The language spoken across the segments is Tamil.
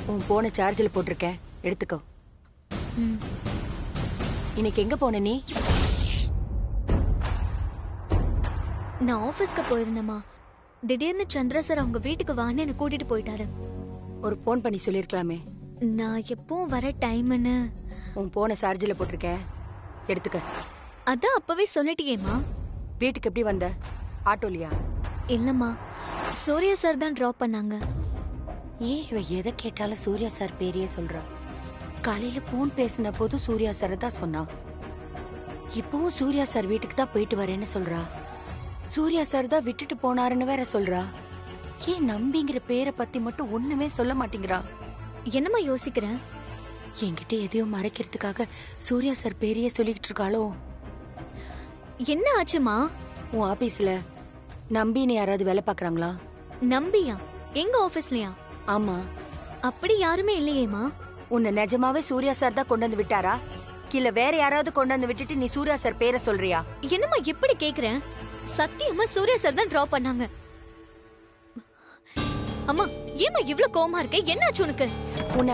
உன் போன சார்ஜில் போட்டிருக்கேன் எடுத்துக்கோ ம். இன்னைக்கு எங்க போன நீ நான் ஆபீஸ்க்கு போயிருந்தேம்மா திடீர்னு சந்திர சார் அவங்க வீட்டுக்கு வான்னு என்ன கூட்டிட்டு போயிட்டாரு ஒரு போன் பண்ணி சொல்லிருக்கலாமே நான் எப்பவும் வர டைம்னு உன் போன சார்ஜில் போட்டிருக்கேன் எடுத்துக்க அதான் அப்பவே சொல்லிட்டியேம்மா வீட்டுக்கு எப்படி வந்த ஆட்டோலியா இல்லம்மா சூர்யா சார் தான் ட்ராப் பண்ணாங்க ஏன் இவ எதை கேட்டாலும் சூர்யா சார் பேரையே சொல்றா காலையில போன் பேசின போது சூர்யா சார் தான் சொன்னா இப்பவும் சூர்யா சார் வீட்டுக்கு தான் போயிட்டு வரேன்னு சொல்றா சூர்யா சார் தான் விட்டுட்டு போனாருன்னு வேற சொல்றா ஏன் நம்பிங்கிற பேரை பத்தி மட்டும் ஒண்ணுமே சொல்ல மாட்டேங்கிறா என்னம்மா யோசிக்கிறேன் என்கிட்ட எதையும் மறைக்கிறதுக்காக சூர்யா சார் பேரையே சொல்லிக்கிட்டு இருக்காளோ என்ன ஆச்சுமா உன் ஆபீஸ்ல நம்பின்னு யாராவது வேலை பாக்குறாங்களா நம்பியா எங்க ஆபீஸ்லயா ஆமா அப்படி யாருமே இல்லையேம்மா உன்னை நிஜமாவே சூர்யா சார் தான் கொண்டு வந்து விட்டாரா இல்ல வேற யாராவது கொண்டு வந்து விட்டுட்டு நீ சூர்யா சார் பேரை சொல்றியா என்னம்மா எப்படி கேக்குறேன் சத்தியமா சூர்யா சார் தான் ட்ராப் பண்ணாங்க அம்மா ஏம்மா இவ்ளோ கோவமா இருக்க என்னாச்சு உனக்கு உன்னை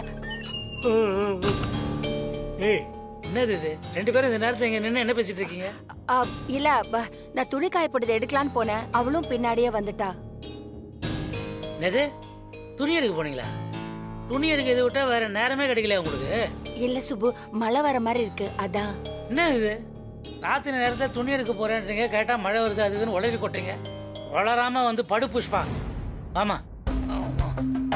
ஏய் என்னது இது ரெண்டு பேரும் இந்த நேரத்துல இங்க நின்று என்ன பேசிட்டு இருக்கீங்க ஆ, இல்ல ப- நான் துணி காய போட்டதை எடுக்கலான்னு போனேன் அவளும் பின்னாடியே வந்துட்டா என்னது துணி எடுக்க போனீங்களா துணி எடுக்க இது விட்டா வேற நேரமே கிடைக்கல உங்களுக்கு இல்ல சுப்பு மழை வர மாதிரி இருக்கு அதான் என்ன இது ராத்திரி நேரத்துல துணி எடுக்க போறேன்றீங்க கேட்டா மழை வருது அது இதுன்னு உளறி கொட்டுறீங்க வளராம வந்து படு புஷ்பா ஆமா ஆமா.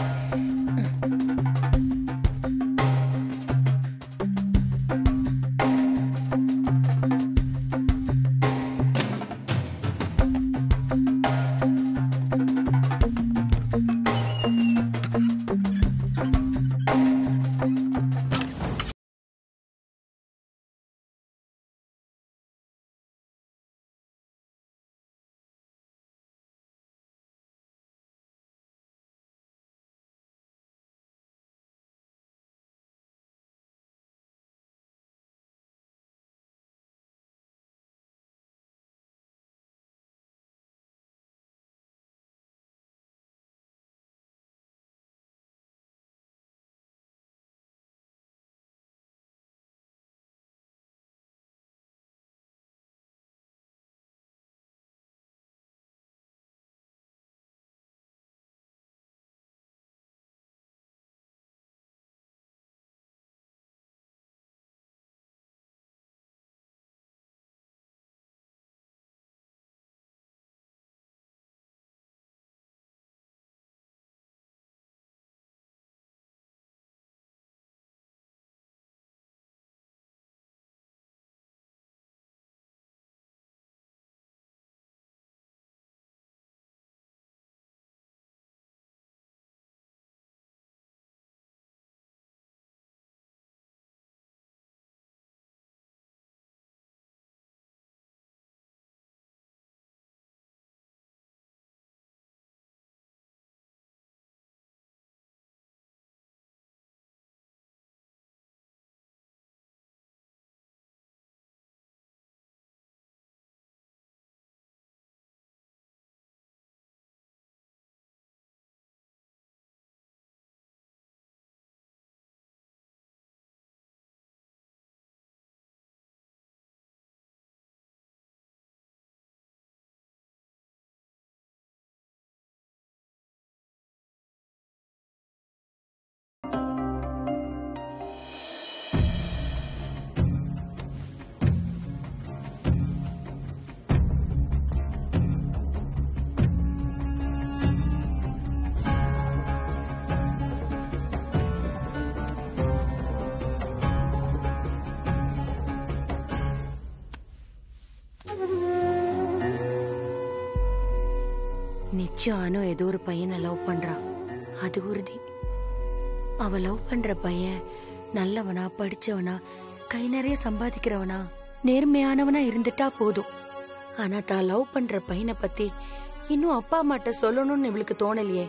நிச்சயம் அனு ஏதோ ஒரு பையனை லவ் பண்றா அது உறுதி அவ லவ் பண்ற பையன் நல்லவனா படிச்சவனா கை நிறைய சம்பாதிக்கிறவனா நேர்மையானவனா இருந்துட்டா போதும் ஆனா தான் லவ் பண்ற பையனை பத்தி இன்னும் அப்பா அம்மாட்ட சொல்லணும்னு இவளுக்கு தோணலையே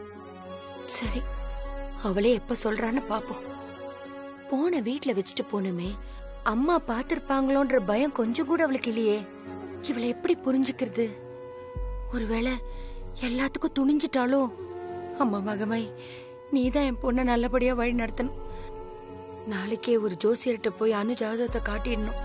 சரி அவளே எப்ப சொல்றான்னு பாப்போம் போன வீட்ல வச்சுட்டு போனமே அம்மா பாத்திருப்பாங்களோன்ற பயம் கொஞ்சம் கூட அவளுக்கு இல்லையே இவளை எப்படி புரிஞ்சுக்கிறது ஒருவேளை எல்லாத்துக்கும் துணிஞ்சிட்டாலோ அம்மா மகமை நீ தான் என் பொண்ணை நல்லபடியா வழி நடத்தணும் நாளைக்கே ஒரு ஜோசியர்கிட்ட போய் அனு ஜாதகத்தை காட்டிடணும்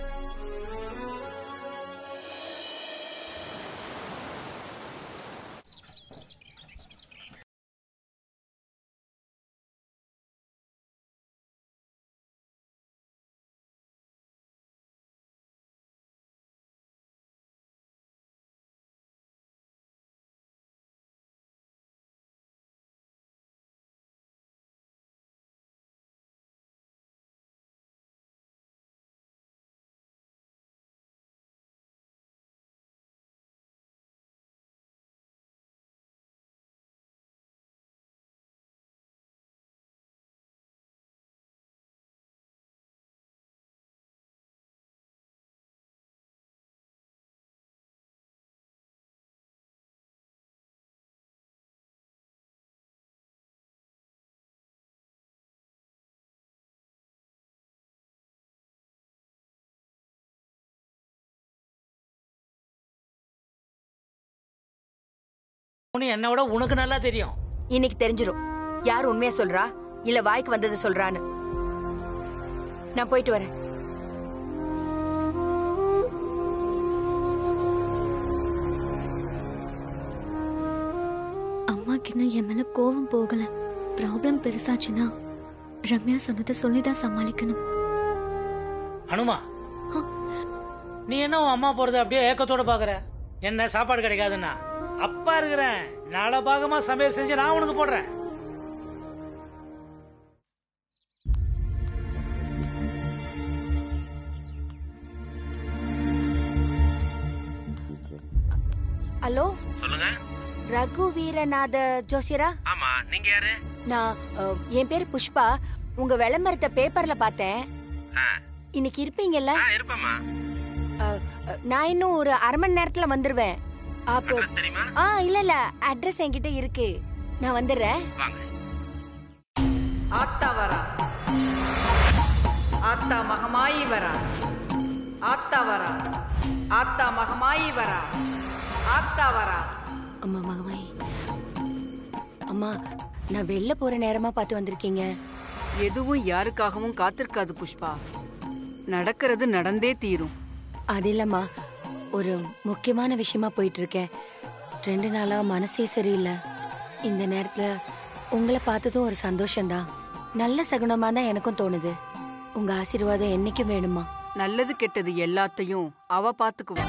உனி என்னை விட உனக்கு நல்லா தெரியும் இன்னைக்கு தெரிஞ்சிரும் யார் உண்மையா சொல்றா இல்ல வாய்க்கு வந்தது சொல்றான்னு நான் போயிட்டு வரேன் அம்மாக்கு இன்னும் என் மேல கோவம் போகல ப்ராப்ளம் பெருசாச்சுன்னா ரம்யா சொன்னதை சொல்லிதான் சமாளிக்கணும் அனுமா ஆ. நீ என்ன உன் அம்மா போறது அப்படியே ஏக்கத்தோட பாக்குற என்ன சாப்பாடு கிடைக்காதுன்னா அப்பா இருக்கிறேன் நாளை பாகமா சமையல் செஞ்சு நான் உனக்கு போடுறேன் ஹலோ சொல்லுங்க ரகு வீரநாத ஜோசியரா ஆமா நீங்க யாரு நான் அஹ், என் பேர் புஷ்பா உங்க விளம்பரத்தை பேப்பர்ல பார்த்தேன் ஆ. இன்னைக்கு இருப்பீங்கல்ல ஆ இருப்பேம்மா அஹ், அஹ், நான் இன்னும் ஒரு அரை மணி நேரத்துல வந்துருவேன் அப்போ அட்ரஸ் தெரியுமா ஆ இல்ல இல்ல அட்ரஸ் என்கிட்ட இருக்கு நான் வந்துடுறேன் வாங்க ஆத்தா வரா ஆத்தா மகமாயி வரா ஆத்தா வரா ஆத்தா மகமாயி வரா ஆத்தா வரா அம்மா மகமாயி அம்மா நான் வெளில போற நேரமா பார்த்து வந்திருக்கீங்க எதுவும் யாருக்காகவும் காத்திருக்காது புஷ்பா நடக்கிறது நடந்தே தீரும் அது இல்லம்மா ஒரு முக்கியமான விஷயமா போயிட்டு இருக்கேன் ரெண்டு நாளா மனசே சரியில்லை இந்த நேரத்துல உங்களை பார்த்ததும் ஒரு சந்தோஷம்தான் நல்ல சகுனமா தான் எனக்கும் தோணுது உங்க ஆசீர்வாதம் என்னைக்கும் வேணுமா நல்லது கெட்டது எல்லாத்தையும் அவ பாத்துக்குவா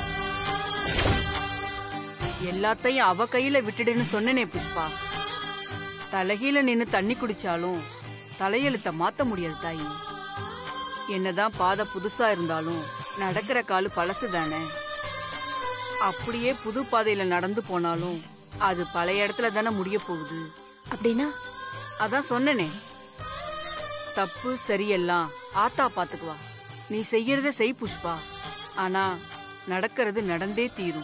எல்லாத்தையும் அவ கையில விட்டுடுன்னு சொன்னனே புஷ்பா தலைகீழ நின்னு தண்ணி குடிச்சாலும் தலையெழுத்த மாத்த முடியாது தாயி என்னதான் பாதை புதுசா இருந்தாலும் நடக்கிற காலு பழசு தானே அப்படியே புது பாதையில நடந்து போனாலும் அது பழைய இடத்துல தானே முடிய போகுது அப்படின்னா அதான் சொன்னனே தப்பு சரியெல்லாம் ஆத்தா பாத்துக்குவா நீ செய்யறத செய் புஷ்பா ஆனா நடக்கிறது நடந்தே தீரும்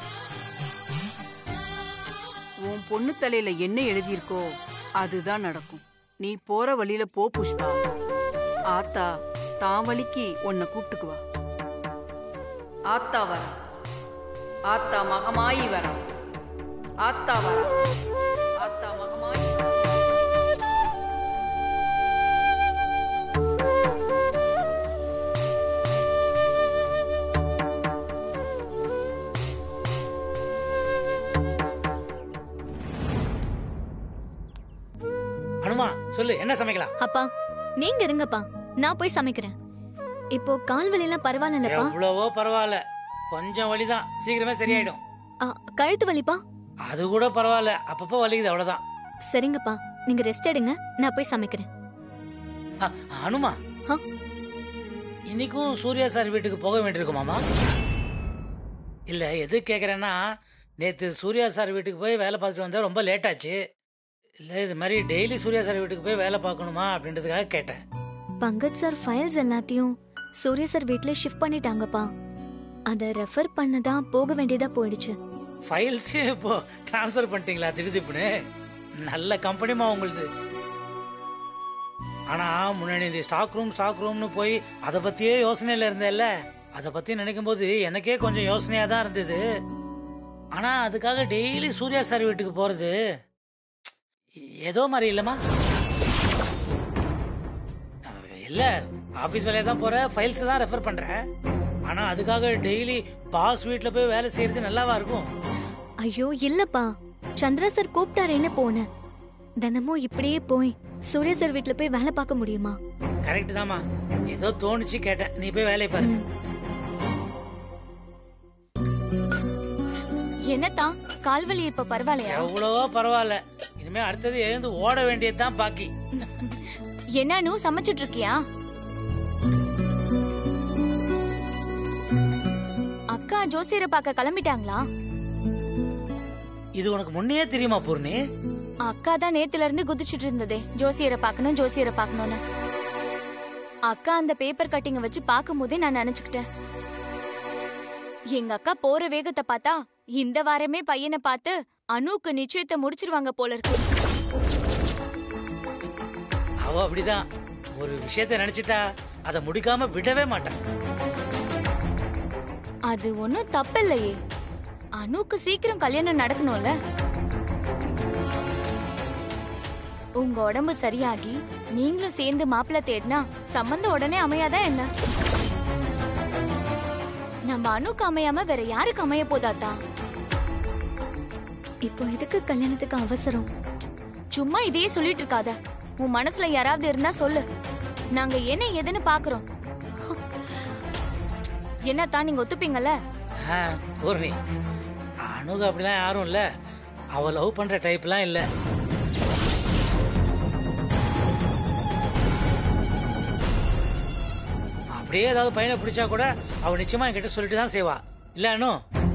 உன் பொண்ணு தலையில என்ன எழுதியிருக்கோ அதுதான் நடக்கும் நீ போற வழியில போ புஷ்பா ஆத்தா தான் வழிக்கு உன்னை கூப்பிட்டுக்குவா ஆத்தா வர ஆத்தா மகமாயி வர ஆத்தா வர ஆத்தா மகமாயி வரா. அனுமா சொல்லு என்ன சமைக்கலாம் அப்பா நீங்க இருங்கப்பா நான் போய் சமைக்கிறேன் இப்போ கால் வலியெல்லாம் பரவாயில்லப்பா எவ்வளவோ பரவாயில்ல கொஞ்சம் வலிதான் சீக்கிரமே சரியாயிடும் கழுத்து வலிப்பா அது கூட பரவாயில்ல அப்பப்போ வலிக்குது அவ்வளவுதான் சரிங்கப்பா நீங்க ரெஸ்ட் எடுங்க நான் போய் சமைக்கிறேன் அ, அனுமா ஆ? இன்னைக்கும் சூர்யா சார் வீட்டுக்கு போக வேண்டியிருக்குமாமா இல்ல எது கேக்குறேன்னா நேத்து சூர்யா சார் வீட்டுக்கு போய் வேலை பார்த்துட்டு வந்தா ரொம்ப லேட் ஆச்சு இல்ல இது மாதிரி டெய்லி சூர்யா சார் வீட்டுக்கு போய் வேலை பார்க்கணுமா அப்படின்றதுக்காக கேட்டேன் பங்கஜ் சார் ஃபைல்ஸ் எல்லாத்தையும் சூர்யா சார் வீட்ல ஷிஃப்ட் பண்ணிட்டாங்கப்பா அதை ரெஃபர் பண்ணதான் போக வேண்டியதா போயிடுச்சு ஃபைல்ஸையும் இப்போ ட்ரான்ஸ்ஃபர் பண்ணிட்டீங்களா திடுதிப்புன்னு நல்ல கம்பெனிமா உங்களுது ஆனா முன்னாடி இந்த ஸ்டாக் ரூம் ஸ்டாக் ரூம்னு போய் அதை பத்தியே யோசனையில இருந்தேல்ல அதை பத்தி நினைக்கும் போது எனக்கே கொஞ்சம் யோசனையா தான் இருந்தது ஆனா அதுக்காக டெய்லி சூர்யா சார் வீட்டுக்கு போறது ஏதோ மாதிரி இல்லம்மா இல்ல ஆபீஸ் வேலையை தான் போற ஃபைல்ஸ் தான் ரெஃபர் பண்றேன் ஆனா அதுக்காக டெய்லி பாஸ் வீட்ல போய் வேலை செய்யறது நல்லாவா இருக்கும் ஐயோ இல்லப்பா சந்திரா சார் கூப்பிட்டாரேன்னு போனேன் தினமும் இப்படியே போய் சூர்யா சார் வீட்ல போய் வேலை பார்க்க முடியுமா கரெக்ட் தாம்மா ஏதோ தோணுச்சு கேட்டேன் நீ போய் வேலையை பாரு ம். என்னத்தா கால்வலி இப்ப பரவாயில்லையா எவ்வளவோ பரவாயில்ல இனிமே அடுத்தது எழுந்து ஓட வேண்டியதுதான் பாக்கி என்னன்னு சமைச்சிட்டு இருக்கியா அக்கா ஜோசியரை பார்க்க கிளம்பிட்டாங்களா இது உனக்கு முன்னே தெரியுமா பூர்ணி அக்கா தான் நேத்துல இருந்து குதிச்சிட்டு இருந்ததே ஜோசியரை பார்க்கணும் ஜோசியரை பார்க்கணும்னு அக்கா அந்த பேப்பர் கட்டிங்க வச்சு பார்க்கும் போதே நான் நினைச்சுக்கிட்டேன் எங்க அக்கா போற வேகத்தை பார்த்தா இந்த வாரமே பையனை பார்த்து அனுக்கு நிச்சயத்தை முடிச்சிருவாங்க போல இருக்கு அவ அப்படிதான் ஒரு விஷயத்த நினைச்சிட்டா அதை முடிக்காம விடவே மாட்டான் அது ஒண்ணும் தப்பில்லையே அனுக்கு சீக்கிரம் கல்யாணம் நடக்கணும்ல உங்க உடம்பு சரியாகி நீங்களும் சேர்ந்து மாப்பிள்ளை தேடினா சம்பந்தம் உடனே அமையாதா என்ன நம்ம அனுக்கு அமையாம வேற யாருக்கு அமைய போதாத்தா இப்போ எதுக்கு கல்யாணத்துக்கு அவசரம் சும்மா இதையே சொல்லிட்டு இருக்காத உன் மனசுல யாராவது இருந்தா சொல்லு நாங்க என்ன ஏதுன்னு பாக்குறோம் என்னத்தா நீங்க ஒத்துப்பீங்கல்ல ஆ, பூர்ணி அணுகு அப்படிலாம் யாரும் இல்ல அவ லவ் பண்ற டைப்லாம் இல்ல அப்படியே ஏதாவது பையனை பிடிச்சா கூட அவ நிச்சயமா என்கிட்ட சொல்லிட்டு தான் செய்வா இல்ல அனு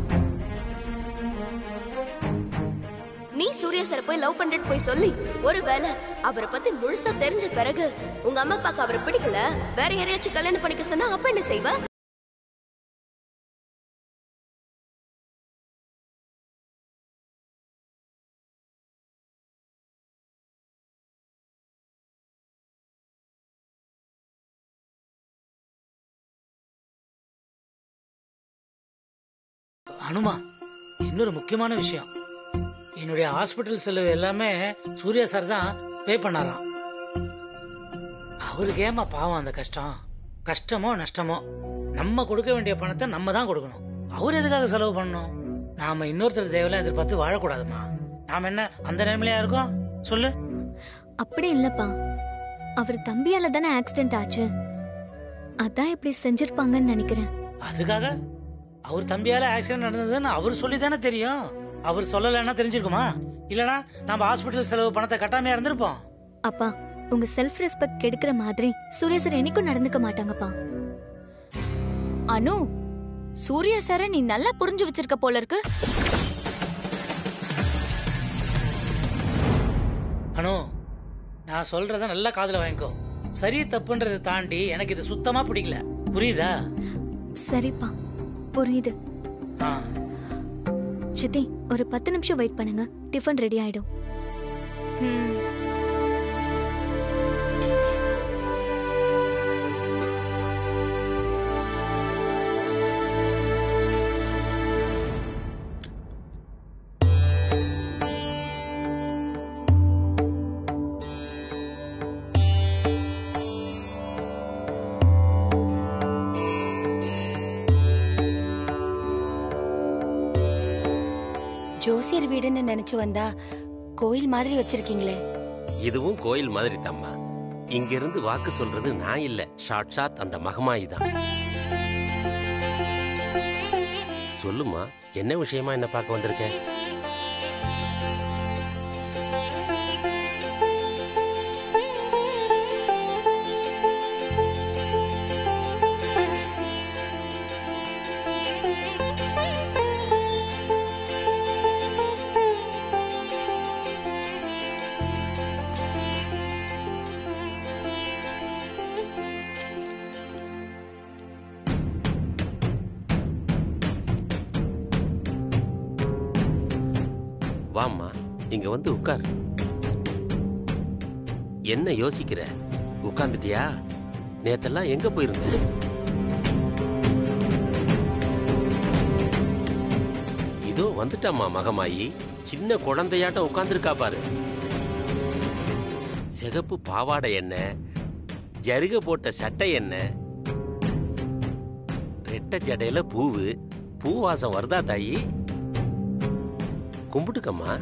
நீ சூர்யா சார் போய் லவ் பண்றேன்னு போய் சொல்லி ஒருவேளை அவரை பத்தி முழுசா தெரிஞ்ச பிறகு உங்க அம்மா அப்பாக்கு அவரை பிடிக்கல வேற யாரையாச்சும் கல்யாணம் பண்ணிக்க சொன்னா அப்ப என்ன செய்வ அனுமா இன்னொரு முக்கியமான விஷயம் என்னுடைய ஹாஸ்பிட்டல் செலவு எல்லாமே சூர்யா சார் தான் பே பண்ணாராம் அவருக்கு ஏமா பாவம் அந்த கஷ்டம் கஷ்டமோ நஷ்டமோ நம்ம கொடுக்க வேண்டிய பணத்தை நம்ம தான் கொடுக்கணும் அவர் எதுக்காக செலவு பண்ணணும் நாம இன்னொருத்தர் தேவையில்லாம் எதிர்பார்த்து வாழக்கூடாதுமா நாம என்ன அந்த நிலைமையிலயா இருக்கோம் சொல்லு அப்படி இல்லப்பா அவர் தம்பியால தானே ஆக்சிடென்ட் ஆச்சு அதான் இப்படி செஞ்சிருப்பாங்கன்னு நினைக்கிறேன் அதுக்காக அவர் தம்பியால ஆக்சிடென்ட் நடந்ததுன்னு அவர் சொல்லி தானே தெரியும் அவர் சொல்லலைன்னா தெரிஞ்சிருக்குமா இல்லனா நம்ம ஹாஸ்பிட்டல் செலவு பணத்தை கட்டாமையா இருந்திருப்போம் அப்பா உங்க செல்ஃப் ரெஸ்பெக்ட் கெடுக்கிற மாதிரி சூர்யா சார் என்னைக்கும் நடந்துக்க மாட்டாங்கப்பா அனு சூர்யா சார நீ நல்லா புரிஞ்சு வச்சிருக்க போல இருக்கு அனு நான் சொல்றத நல்லா காதுல வாங்கிக்கோ சரி தப்புன்றதை தாண்டி எனக்கு இது சுத்தமா பிடிக்கல புரியுதா சரிப்பா புரியுது ஆ, சித்தி ஒரு பத்து நிமிஷம் வெயிட் பண்ணுங்க டிஃபன் ரெடி ஆயிடும் ம். ஜோசியர் வீடுன்னு நினைச்சு வந்தா கோயில் மாதிரி வச்சிருக்கீங்களே இதுவும் கோயில் மாதிரி தாம்மா இங்கிருந்து வாக்கு சொல்றது நான் இல்ல சாட்சாத் அந்த மகமாயி தான் சொல்லுமா என்ன விஷயமா என்ன பார்க்க வந்திருக்க வாம்மா இங்க வந்து உட்கார் என்ன யோசிக்கிற உட்கார்ந்துட்டியா நேத்தெல்லாம் எங்க போயிருந்த இதோ வந்துட்டாம்மா மகமாயி சின்ன குழந்தையாட்டம் உட்கார்ந்துருக்கா பாரு சிகப்பு பாவாடை என்ன ஜருக போட்ட சட்டை என்ன ரெட்டை ஜடையில பூவு பூ வாசம் வருதா தாயி கும்பிட்டுக்கம்மா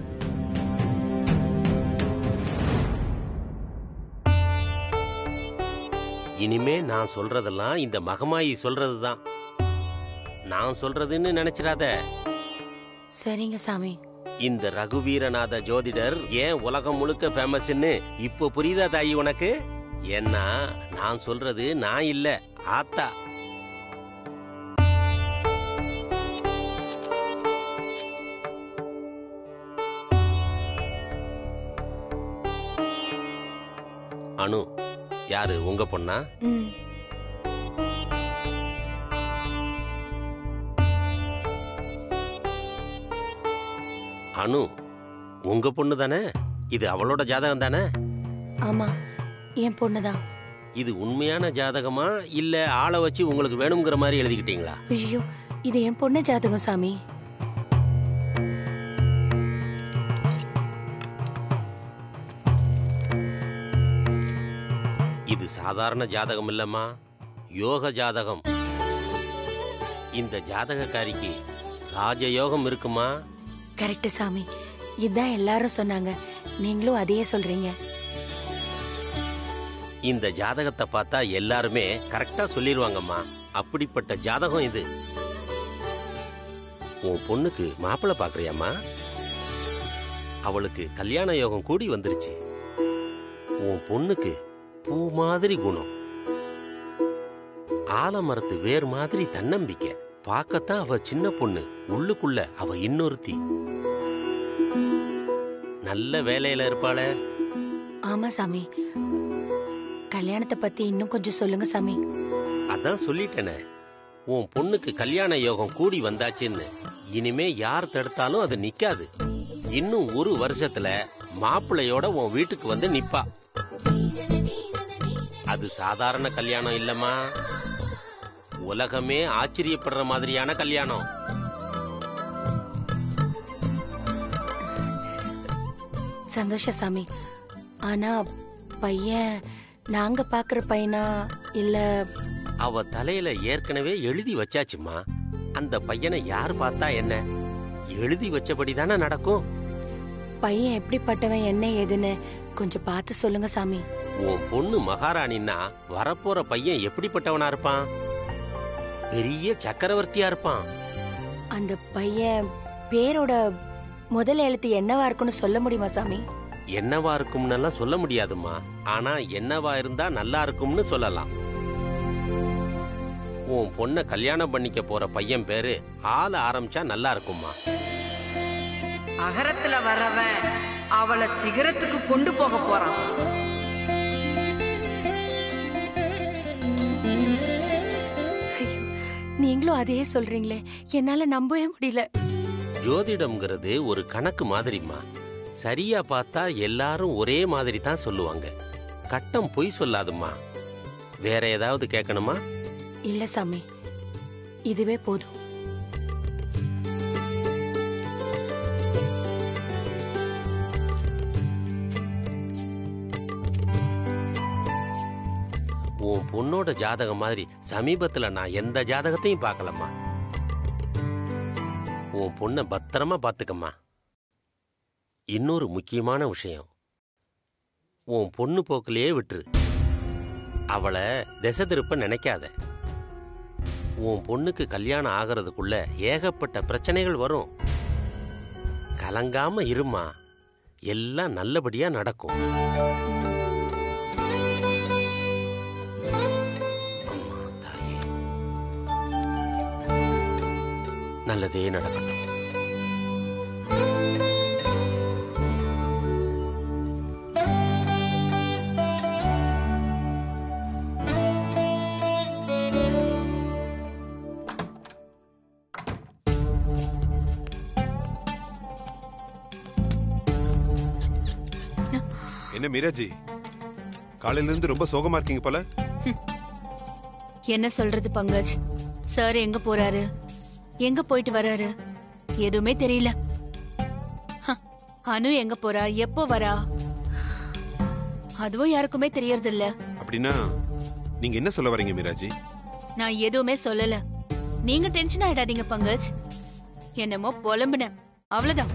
இனிமே நான் சொல்றதெல்லாம் இந்த மகமாயி சொல்றதுதான் நான் சொல்றதுன்னு நினைச்சிடாத சரிங்க சாமி இந்த ரகுவீரநாத ஜோதிடர் ஏன் உலகம் முழுக்க ஃபேமஸ்ன்னு இப்போ புரியுதா தாயி உனக்கு ஏன்னா நான் சொல்றது நான் இல்ல ஆத்தா அனு யாரு உங்க பொண்ணா ம் அனு உங்க பொண்ணு தானே இது அவளோட ஜாதகம் தானே ஆமா என் பொண்ணுதான் இது உண்மையான ஜாதகமா இல்ல ஆளை வச்சு உங்களுக்கு வேணுங்கிற மாதிரி எழுதிக்கிட்டீங்களா ஐயோ இது என் பொண்ணு ஜாதகம் சாமி இது சாதாரண ஜாதகம் இல்லம்மா யோக ஜாதகம் இந்த ஜாதகக்காரிக்கு ராஜயோகம் இருக்குமா கரெக்ட் சாமி இதான் எல்லாரும் சொன்னாங்க நீங்களும் அதையே சொல்றீங்க இந்த ஜாதகத்தை பார்த்தா எல்லாருமே கரெக்டா சொல்லிருவாங்கம்மா அப்படிப்பட்ட ஜாதகம் இது உன் பொண்ணுக்கு மாப்பிள்ளை பாக்குறியாம்மா அவளுக்கு கல்யாண யோகம் கூடி வந்துருச்சு உன் பொண்ணுக்கு பூ மாதிரி குணம் ஆலமரத்து வேர் மாதிரி தன்னம்பிக்கை பார்க்கத்தான் அவ சின்ன பொண்ணு உள்ளுக்குள்ள அவ இன்னொருத்தி நல்ல வேலையில இருப்பாளே ஆமா சாமி கல்யாணத்தை பத்தி இன்னும் கொஞ்சம் சொல்லுங்க சாமி அதான் சொல்லிட்டேனே உன் பொண்ணுக்கு கல்யாண யோகம் கூடி வந்தாச்சுன்னு இனிமே யார் தடுத்தாலும் அது நிக்காது இன்னும் ஒரு வருஷத்துல மாப்பிள்ளையோட உன் வீட்டுக்கு வந்து நிப்பா அது சாதாரண கல்யாணம் இல்லம்மா உலகமே ஆச்சரியப்படுற மாதிரியான கல்யாணம் சந்தோஷ சாமி ஆனா பையன் நாங்க பாக்குற பையனா இல்ல அவ தலையில ஏற்கனவே எழுதி வச்சாச்சுமா அந்த பையனை யார் பார்த்தா என்ன எழுதி வச்சபடி தானே நடக்கும் பையன் எப்படிப்பட்டவன் என்ன ஏதுன்னு கொஞ்சம் பார்த்து சொல்லுங்க சாமி உன் பொண்ணு மகாராணின்னா வரப்போற பையன் எப்படிப்பட்டவனா இருப்பான் பெரிய சக்கரவர்த்தியா இருப்பான் அந்த பையன் பேரோட முதல் எழுத்து என்னவா இருக்குன்னு சொல்ல முடியுமா சாமி என்னவா இருக்கும்னெல்லாம் சொல்ல முடியாதும்மா ஆனா என்னவா இருந்தா நல்லா இருக்கும்னு சொல்லலாம் உன் பொண்ணை கல்யாணம் பண்ணிக்க போற பையன் பேரு ஆள ஆரம்பிச்சா நல்லா இருக்கும்மா அகரத்துல வர்றவன் அவளை சிகரத்துக்கு கொண்டு போக போறான் ஐயோ நீங்களும் அதையே சொல்றீங்களே என்னால நம்பவே முடியல ஜோதிடம்ங்கிறது ஒரு கணக்கு மாதிரிம்மா சரியா பார்த்தா எல்லாரும் ஒரே மாதிரி தான் சொல்லுவாங்க கட்டம் பொய் சொல்லாதும்மா வேற ஏதாவது கேட்கணுமா இல்ல சாமி இதுவே போதும் உன் பொண்ணோட ஜாதகம் மாதிரி சமீபத்துல நான் எந்த ஜாதகத்தையும் பார்க்கலம்மா உன் பொண்ணை பத்திரமா பார்த்துக்கம்மா இன்னொரு முக்கியமான விஷயம் உன் பொண்ணு போக்கிலேயே விட்டுரு அவளை திசை திருப்ப நினைக்காத உன் பொண்ணுக்கு கல்யாணம் ஆகிறதுக்குள்ள ஏகப்பட்ட பிரச்சனைகள் வரும் கலங்காம இருமா எல்லாம் நல்லபடியா நடக்கும் அம்மா தாயே நல்லதே நடக்கட்டும் என்ன மீராஜி காலையில இருந்து ரொம்ப சோகமா இருக்கீங்க போல என்ன சொல்றது பங்கஜ் சார் எங்க போறாரு எங்க போயிட்டு வராரு எதுவுமே தெரியல ஹ, அனு எங்க போறா எப்போ வரா அதுவும் யாருக்குமே தெரியறது இல்ல அப்படின்னா நீங்க என்ன சொல்ல வரீங்க மீராஜி நான் எதுவுமே சொல்லல நீங்க டென்ஷன் ஆயிடாதீங்க பங்கஜ் என்னமோ புலம்புனேன் அவ்வளவுதான்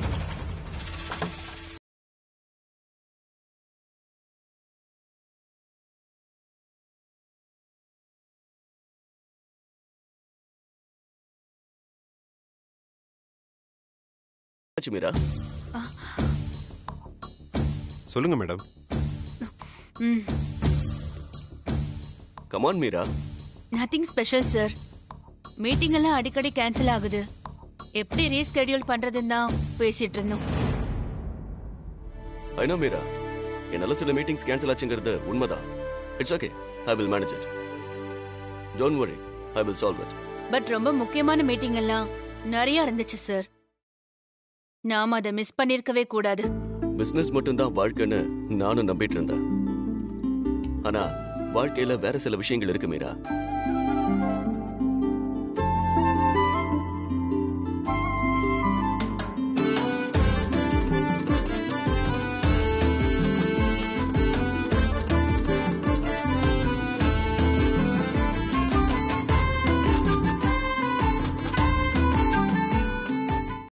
ஆச்சு மீரா சொல்லுங்க மேடம் ம் come on Meera nothing special sir meeting எல்லாம் அடிக்கடி கேன்சல் ஆகுது எப்படி ரீஸ்கெடியூல் பண்றதுன்னு தான் பேசிட்டு இருந்தோம் ஐ நோ மீரா என்னால சில மீட்டிங்ஸ் கேன்சல் ஆச்சுங்கிறது உண்மைதான் it's okay I will manage it don't worry I will solve it but ரொம்ப முக்கியமான மீட்டிங் எல்லாம் நிறைய இருந்துச்சு சார் நாம அதை மிஸ் பண்ணிருக்கவே கூடாது பிசினஸ் மட்டும்தான் வாழ்க்கைன்னு நானும் நம்பிட்டு இருந்தேன் ஆனா வாழ்க்கையில வேற சில விஷயங்கள் இருக்கு மீரா